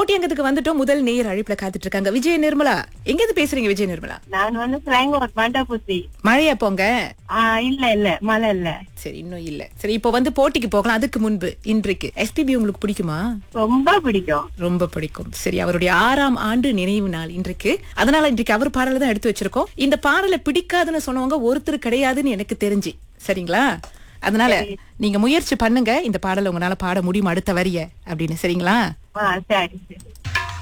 போட்டி அங்கத்துக்கு வந்துட்டோம் முதல் நேயர் அழைப்புல காத்துட்டு இருக்காங்க விஜய நிர்மலா எங்க இருந்து பேசுறீங்க விஜய நிர்மலா நான் வந்து ஸ்லாங்கோட் மண்டபூசி மழையா போங்க ஆஹ் இல்ல இல்ல மழை இல்ல சரி இன்னும் இல்ல சரி இப்போ வந்து போட்டிக்கு போகலாம் அதுக்கு முன்பு இன்றைக்கு எஸ்பிபி உங்களுக்கு பிடிக்குமா ரொம்ப பிடிக்கும் ரொம்ப பிடிக்கும் சரி அவருடைய ஆறாம் ஆண்டு நினைவு நாள் இன்றைக்கு அதனால இன்றைக்கு அவர் பாடலை தான் எடுத்து வச்சிருக்கோம் இந்த பாடலை பிடிக்காதுன்னு சொன்னவங்க ஒருத்தர் கிடையாதுன்னு எனக்கு தெரிஞ்சு சரிங்களா அதனால நீங்க முயற்சி பண்ணுங்க இந்த பாடலை உங்களால பாட முடியும் அடுத்த வரிய அப்படின்னு சரிங்களா ஆஹ் சரி சரி